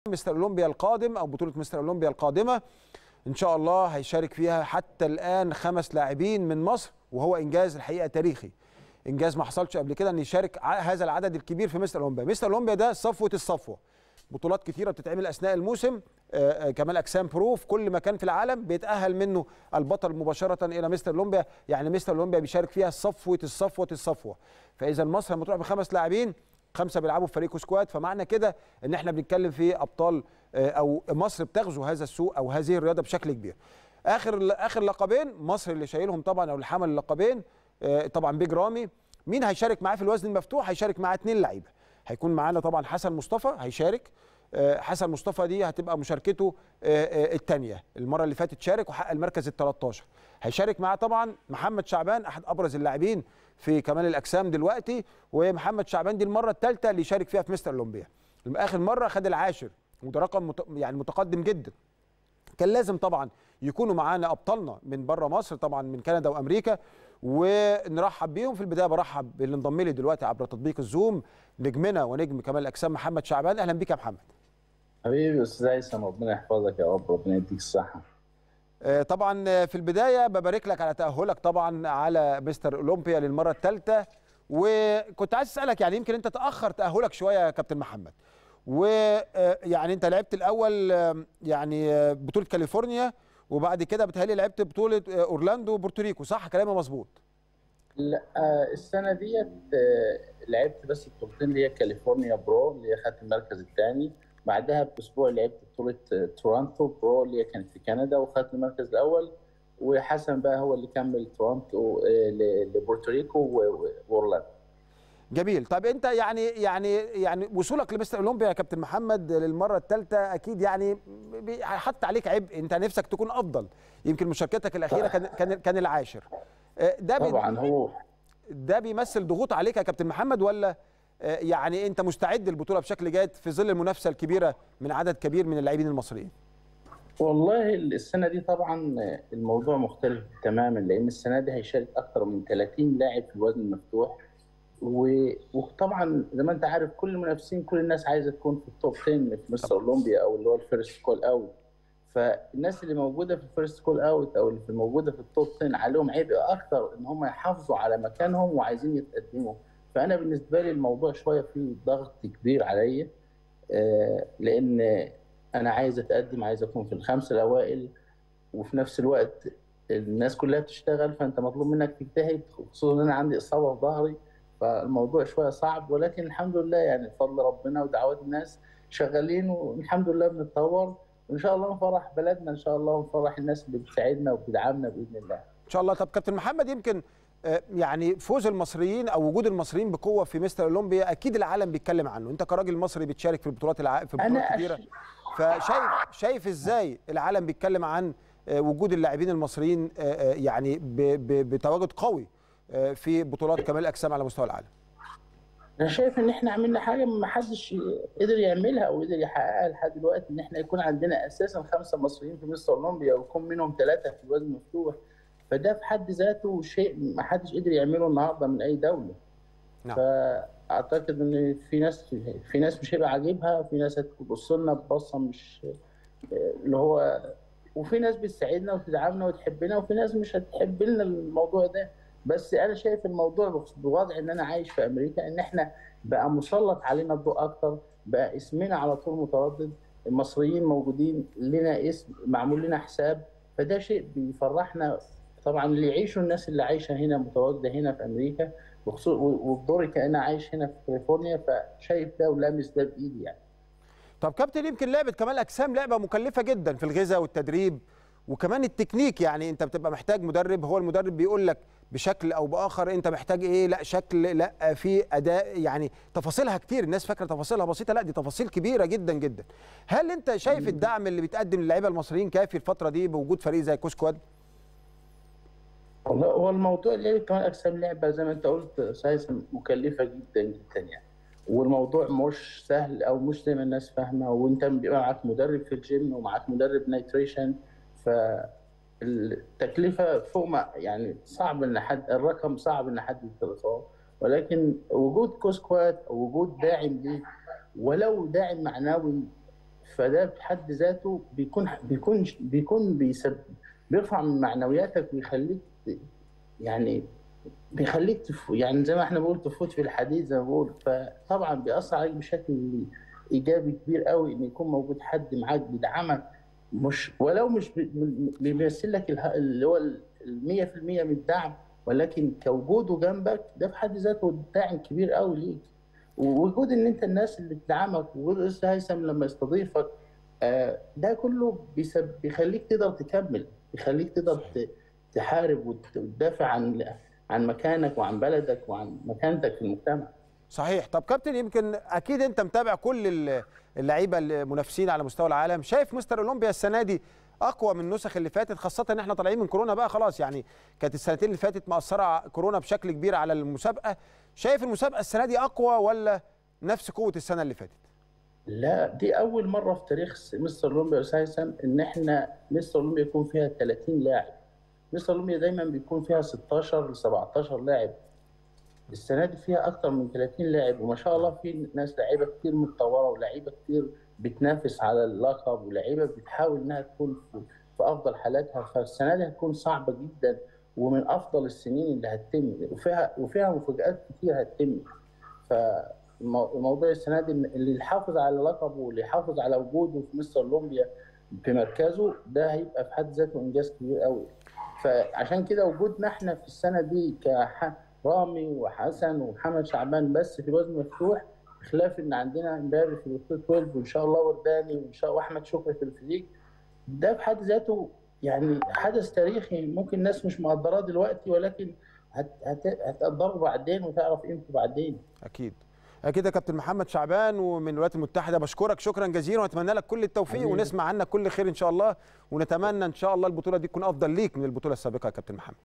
مستر اولمبيا القادم او بطوله مستر اولمبيا القادمه ان شاء الله هيشارك فيها حتى الان خمس لاعبين من مصر وهو انجاز الحقيقه تاريخي انجاز ما حصلش قبل كده ان يشارك ع- هذا العدد الكبير في مستر اولمبيا مستر اولمبيا ده صفوه الصفوه بطولات كتيره بتتعمل اثناء الموسم آه، آه، كمال اجسام برو في كل مكان في العالم بيتاهل منه البطل مباشره الى مستر اولمبيا يعني مستر اولمبيا بيشارك فيها صفوه الصفوه الصفوه فاذا مصر لما تروح بخمس لاعبين خمسه بيلعبوا في فريق سكواد فمعنى كده ان احنا بنتكلم في ابطال آه، او مصر بتغزو هذا السوق او هذه الرياضه بشكل كبير اخر اخر لقبين مصر اللي شايلهم طبعا او اللي حمل اللقبين آه، طبعا بيج رامي مين هيشارك معاه في الوزن المفتوح هيشارك معاه اثنين لعيبه هيكون معانا طبعا حسن مصطفى هيشارك آه، حسن مصطفى دي هتبقى مشاركته الثانيه المره اللي فاتت شارك وحقق المركز ال 13 هيشارك معاه طبعا محمد شعبان احد ابرز اللاعبين في كمال الاجسام دلوقتي ومحمد شعبان دي المره الثالثه اللي يشارك فيها في مستر اولمبيا اخر مره خد العاشر وده رقم مت... يعني متقدم جدا كان لازم طبعا يكونوا معانا ابطالنا من بره مصر طبعا من كندا وامريكا ونرحب بيهم في البدايه برحب باللي انضم لي دلوقتي عبر تطبيق الزوم نجمنا ونجم كمال الاجسام محمد شعبان اهلا بيك يا محمد حبيبي استاذ هيثم ربنا يحفظك يا رب ربنا يديك الصحه آه، طبعا آه، في البدايه ببارك لك على تاهلك طبعا على مستر اولمبيا للمره الثالثه وكنت عايز اسالك يعني يمكن انت تاخر تاهلك شويه يا كابتن محمد ويعني انت لعبت الاول آه، يعني آه، بطوله كاليفورنيا وبعد كده بتهيألي لعبت بطوله آه، اورلاندو وبورتوريكو صح كلامي مظبوط لا آه، السنه ديت آه، لعبت بس البطولتين اللي هي كاليفورنيا برو اللي هي خدت المركز الثاني بعدها باسبوع لعبت بطوله آه، تورونتو برو اللي هي كانت في كندا وخدت المركز الاول وحسن بقى هو اللي كمل تورونتو آه، ل- لبورتوريكو و- و- واورلاندو جميل طب انت يعني يعني يعني وصولك لمستر اولمبيا يا كابتن محمد للمره الثالثه اكيد يعني بي- حط عليك عبء انت نفسك تكون افضل يمكن مشاركتك الاخيره كان كان كان العاشر آه، ده بي- طبعا هو ده بيمثل ضغوط عليك يا كابتن محمد ولا آه، يعني انت مستعد للبطوله بشكل جيد في ظل المنافسه الكبيره من عدد كبير من اللاعبين المصريين والله السنه دي طبعا الموضوع مختلف تماما لان السنه دي هيشارك اكثر من 30 لاعب في الوزن المفتوح و- وطبعا زي ما انت عارف كل المنافسين كل الناس عايزه تكون في التوب 10 في مستر اولمبيا او اللي هو الفيرست كول اوت فالناس اللي موجوده في الفيرست كول اوت او اللي في موجوده في التوب 10 عليهم عبء اكثر ان هم يحافظوا على مكانهم وعايزين يتقدموا فانا بالنسبه لي الموضوع شويه فيه ضغط كبير عليا آه، لان انا عايز اتقدم عايز اكون في الخمسه الاوائل وفي نفس الوقت الناس كلها بتشتغل فانت مطلوب منك تجتهد خصوصا ان انا عندي اصابه في ظهري فالموضوع شويه صعب ولكن الحمد لله يعني بفضل ربنا ودعوات الناس شغالين والحمد لله بنتطور وان شاء الله نفرح بلدنا ان شاء الله ونفرح الناس اللي بتساعدنا وبتدعمنا باذن الله. ان شاء الله طب كابتن محمد يمكن آه، يعني فوز المصريين او وجود المصريين بقوه في مستر اولمبيا اكيد العالم بيتكلم عنه انت كراجل مصري بتشارك في البطولات الع... في بطولات انا كبيره أش... فشايف شايف ازاي العالم بيتكلم عن آه، وجود اللاعبين المصريين آه، آه، يعني ب... ب... بتواجد قوي آه، في بطولات كمال الاجسام على مستوى العالم انا شايف ان احنا عملنا حاجه ما حدش قدر يعملها او قدر يحققها لحد دلوقتي ان احنا يكون عندنا اساسا خمسه مصريين في مستر اولمبيا ويكون منهم ثلاثه في الوزن المفتوح فده في حد ذاته شيء ما حدش قدر يعمله النهارده من اي دوله نعم. فاعتقد ان في ناس في ناس مش هيبقى عاجبها في ناس هتبص لنا ببصه مش اللي هو وفي ناس بتساعدنا وتدعمنا وتحبنا وفي ناس مش هتحب لنا الموضوع ده بس انا شايف الموضوع بوضع ان انا عايش في امريكا ان احنا بقى مسلط علينا الضوء اكتر بقى اسمنا على طول متردد المصريين موجودين لنا اسم معمول لنا حساب فده شيء بيفرحنا طبعا اللي يعيشوا الناس اللي عايشه هنا متواجده هنا في امريكا وخصوصا وبدوري كأنا عايش هنا في كاليفورنيا فشايف ده ولامس ده بايدي يعني طب كابتن يمكن لعبه كمال اجسام لعبه مكلفه جدا في الغذاء والتدريب وكمان التكنيك يعني انت بتبقى محتاج مدرب هو المدرب بيقول لك بشكل او باخر انت محتاج ايه لا شكل لا في اداء يعني تفاصيلها كتير الناس فاكره تفاصيلها بسيطه لا دي تفاصيل كبيره جدا جدا هل انت شايف الدعم اللي بيتقدم للعيبه المصريين كافي الفتره دي بوجود فريق زي كوسكواد والله هو الموضوع اللعبة كمان اجسام لعبه زي ما انت قلت سايسا مكلفه جدا جدا يعني والموضوع مش سهل او مش زي ما الناس فاهمه وانت بيبقى معاك مدرب في الجيم ومعاك مدرب نيتريشن فالتكلفه فوق ما يعني صعب ان حد الرقم صعب ان حد يدرسه ولكن وجود كوسكوات او وجود داعم ليه ولو داعم معنوي فده بحد ذاته بيكون بيكون بيكون بيسب بيرفع من معنوياتك ويخليك يعني بيخليك تف... يعني زي ما احنا بنقول تفوت في الحديد زي ما بقول فطبعا بيأثر عليك بشكل ايجابي كبير قوي ان يكون موجود حد معاك بيدعمك مش ولو مش بي- بيمثل لك اله- اللي هو ال 100% من الدعم ولكن كوجوده جنبك ده في حد ذاته داعم كبير قوي ليك ووجود ان انت الناس اللي تدعمك ووجود استاذ هيثم لما يستضيفك آه، ده كله بيسب... بيخليك تقدر تكمل بيخليك تقدر ت- تحارب وت- وتدافع عن عن مكانك وعن بلدك وعن مكانتك في المجتمع صحيح طب كابتن يمكن اكيد انت متابع كل ال- اللعيبه المنافسين على مستوى العالم شايف مستر اولمبيا السنه دي اقوى من النسخ اللي فاتت خاصه ان احنا طالعين من كورونا بقى خلاص يعني كانت السنتين اللي فاتت مأثره ع- كورونا بشكل كبير على المسابقه شايف المسابقه السنه دي اقوى ولا نفس قوه السنه اللي فاتت لا دي اول مره في تاريخ مستر اولمبيا اساسا ان احنا مستر اولمبيا يكون فيها 30 لاعب مستر اولمبيا دايما بيكون فيها 16 ل 17 لاعب السنه دي فيها اكتر من 30 لاعب وما شاء الله في ناس لعيبه كتير متطوره ولاعيبه كتير بتنافس على اللقب ولاعيبه بتحاول انها تكون في في افضل حالاتها فالسنه دي هتكون صعبه جدا ومن افضل السنين اللي هتتم وفيها وفيها مفاجات كتير هتتم فموضوع السنه دي إن اللي يحافظ على لقبه واللي يحافظ على وجوده في مستر اولمبيا في مركزه ده هيبقى في حد ذاته انجاز كبير قوي فعشان كده وجودنا احنا في السنه دي كرامي وحسن ومحمد شعبان بس في الوزن مفتوح بخلاف ان عندنا امبابي في الوسط 12 وان شاء الله ورداني وان شاء الله احمد شكري في الفريق ده في حد ذاته يعني حدث تاريخي ممكن الناس مش مقدراه دلوقتي ولكن هت- هت- هتقدره بعدين وتعرف قيمته بعدين اكيد اكيد يا كابتن محمد شعبان ومن الولايات المتحده بشكرك شكرا جزيلا واتمنى لك كل التوفيق حبيبي. ونسمع عنك كل خير ان شاء الله ونتمنى ان شاء الله البطوله دي تكون افضل ليك من البطوله السابقه يا كابتن محمد